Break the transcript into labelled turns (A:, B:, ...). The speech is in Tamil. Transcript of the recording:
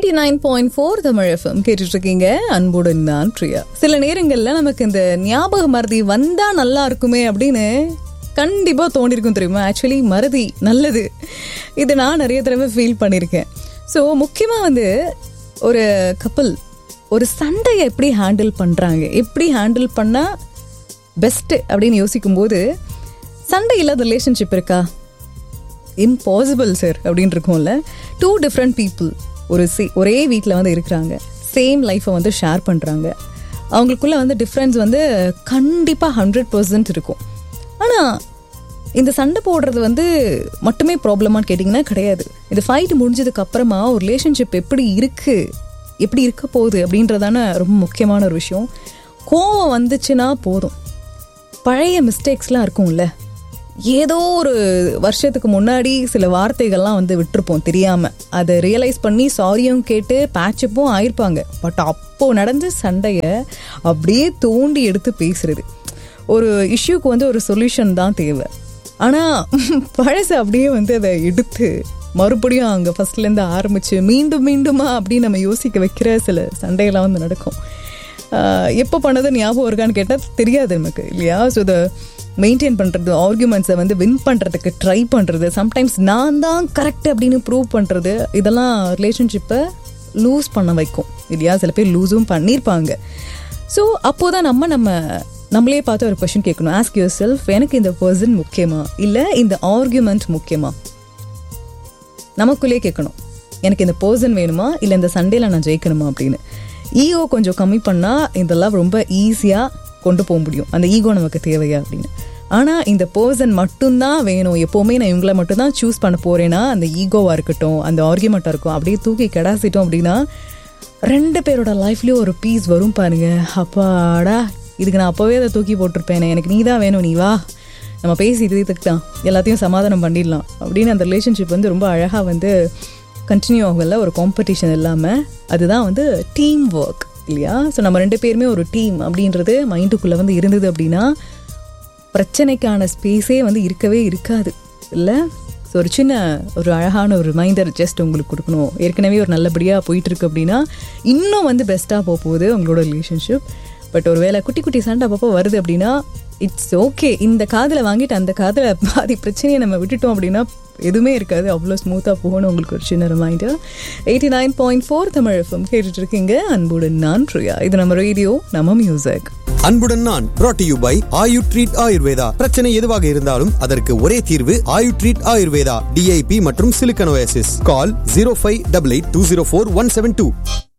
A: eighty nine point four Tamil FM கேட்டுட்டு இருக்கீங்க அன்புடன் நான் பிரியா சில நேரங்களில் நமக்கு இந்த ஞாபக மருதி வந்தா நல்லா இருக்குமே அப்படின்னு கண்டிப்பாக தோணிருக்கும் தெரியுமா ஆக்சுவலி மருதி நல்லது இது நான் நிறைய தடவை ஃபீல் பண்ணியிருக்கேன் ஸோ முக்கியமாக வந்து ஒரு கப்பல் ஒரு சண்டையை எப்படி ஹேண்டில் பண்ணுறாங்க எப்படி ஹேண்டில் பண்ணால் பெஸ்ட்டு அப்படின்னு யோசிக்கும்போது சண்டை இல்லாத ரிலேஷன்ஷிப் இருக்கா இம்பாசிபிள் சார் அப்படின்னு இருக்கும்ல டூ டிஃப்ரெண்ட் பீப்புள் ஒரு சி ஒரே வீட்டில் வந்து இருக்கிறாங்க சேம் லைஃப்பை வந்து ஷேர் பண்ணுறாங்க அவங்களுக்குள்ள வந்து டிஃப்ரென்ஸ் வந்து கண்டிப்பாக ஹண்ட்ரட் பர்சன்ட் இருக்கும் ஆனால் இந்த சண்டை போடுறது வந்து மட்டுமே ப்ராப்ளமான்னு கேட்டிங்கன்னா கிடையாது இது ஃபைட் முடிஞ்சதுக்கு அப்புறமா ஒரு ரிலேஷன்ஷிப் எப்படி இருக்கு எப்படி இருக்க போகுது அப்படின்றதான ரொம்ப முக்கியமான ஒரு விஷயம் கோவம் வந்துச்சுன்னா போதும் பழைய மிஸ்டேக்ஸ்லாம் இருக்கும்ல ஏதோ ஒரு வருஷத்துக்கு முன்னாடி சில வார்த்தைகள்லாம் வந்து விட்டுருப்போம் தெரியாம அதை ரியலைஸ் பண்ணி சாரியும் கேட்டு பேச்சப்பும் ஆயிருப்பாங்க பட் அப்போ நடந்த சண்டையை அப்படியே தோண்டி எடுத்து பேசுறது ஒரு இஷ்யூக்கு வந்து ஒரு சொல்யூஷன் தான் தேவை ஆனால் பழசை அப்படியே வந்து அதை எடுத்து மறுபடியும் அங்கே ஃபர்ஸ்ட்லேருந்து ஆரம்பிச்சு மீண்டும் மீண்டுமா அப்படின்னு நம்ம யோசிக்க வைக்கிற சில சண்டையெல்லாம் வந்து நடக்கும் எப்போ பண்ணது ஞாபகம் இருக்கான்னு கேட்டால் தெரியாது நமக்கு இல்லையா ஸோ இதை மெயின்டைன் பண்ணுறது ஆர்குமெண்ட்ஸை வந்து வின் பண்ணுறதுக்கு ட்ரை பண்ணுறது சம்டைம்ஸ் நான் தான் கரெக்ட் அப்படின்னு ப்ரூவ் பண்ணுறது இதெல்லாம் ரிலேஷன்ஷிப்பை லூஸ் பண்ண வைக்கும் இல்லையா சில பேர் லூஸும் பண்ணியிருப்பாங்க ஸோ அப்போது தான் நம்ம நம்ம நம்மளே பார்த்து ஒரு கொஷின் கேட்கணும் ஆஸ்க் யூர் செல்ஃப் எனக்கு இந்த பர்சன் முக்கியமா இல்லை இந்த ஆர்குமெண்ட் முக்கியமா நமக்குள்ளே கேட்கணும் எனக்கு இந்த பர்சன் வேணுமா இல்லை இந்த சண்டேல நான் ஜெயிக்கணுமா அப்படின்னு ஈகோ கொஞ்சம் கம்மி பண்ணால் இந்த லவ் ரொம்ப ஈஸியாக கொண்டு போக முடியும் அந்த ஈகோ நமக்கு தேவையா அப்படின்னு ஆனால் இந்த பர்சன் மட்டும்தான் வேணும் எப்போவுமே நான் இவங்களை மட்டும்தான் சூஸ் பண்ண போகிறேன்னா அந்த ஈகோவாக இருக்கட்டும் அந்த ஆர்கியூமெண்ட்டாக இருக்கும் அப்படியே தூக்கி கிடாசிட்டோம் அப்படின்னா ரெண்டு பேரோட லைஃப்லேயும் ஒரு பீஸ் வரும் பாருங்க அப்பாடா இதுக்கு நான் அப்போவே அதை தூக்கி போட்டிருப்பேனே எனக்கு நீ தான் வேணும் நீ வா நம்ம பேசி இதுக்கு தான் எல்லாத்தையும் சமாதானம் பண்ணிடலாம் அப்படின்னு அந்த ரிலேஷன்ஷிப் வந்து ரொம்ப அழகாக வந்து கண்டினியூ ஆகல ஒரு காம்படிஷன் இல்லாமல் அதுதான் வந்து டீம் ஒர்க் இல்லையா ஸோ நம்ம ரெண்டு பேருமே ஒரு டீம் அப்படின்றது மைண்டுக்குள்ளே வந்து இருந்தது அப்படின்னா பிரச்சனைக்கான ஸ்பேஸே வந்து இருக்கவே இருக்காது இல்லை ஸோ ஒரு சின்ன ஒரு அழகான ஒரு ரிமைண்டர் ஜஸ்ட் உங்களுக்கு கொடுக்கணும் ஏற்கனவே ஒரு நல்லபடியாக போயிட்டுருக்கு அப்படின்னா இன்னும் வந்து பெஸ்ட்டாக போக போகுது உங்களோட ரிலேஷன்ஷிப் பட் ஒரு வேளை குட்டி குட்டி சண்டை அப்பப்போ வருது அப்படின்னா இட்ஸ் ஓகே இந்த காதில் வாங்கிட்டு அந்த காதில் பாதி பிரச்சனையை நம்ம விட்டுட்டோம் அப்படின்னா எதுவுமே இருக்காது அவ்வளோ ஸ்மூத்தாக போகணும் உங்களுக்கு ஒரு சின்ன reminder eighty nine point four Tamil FM கேட்டுட்டு இருக்கீங்க அன்புடன் நான் பிரியா இது நம்ம ரேடியோ நம்ம மியூசிக்
B: அன்புடன் நான் brought to you by Ayu treat Ayurveda பிரச்சனை எதுவாக இருந்தாலும் அதற்கு ஒரே தீர்வு ஆயு ட்ரீட் ஆயுர்வேதா டிஐபி மற்றும் சிலிக்கனோசிஸ் call zero five double eight two zero four one seven two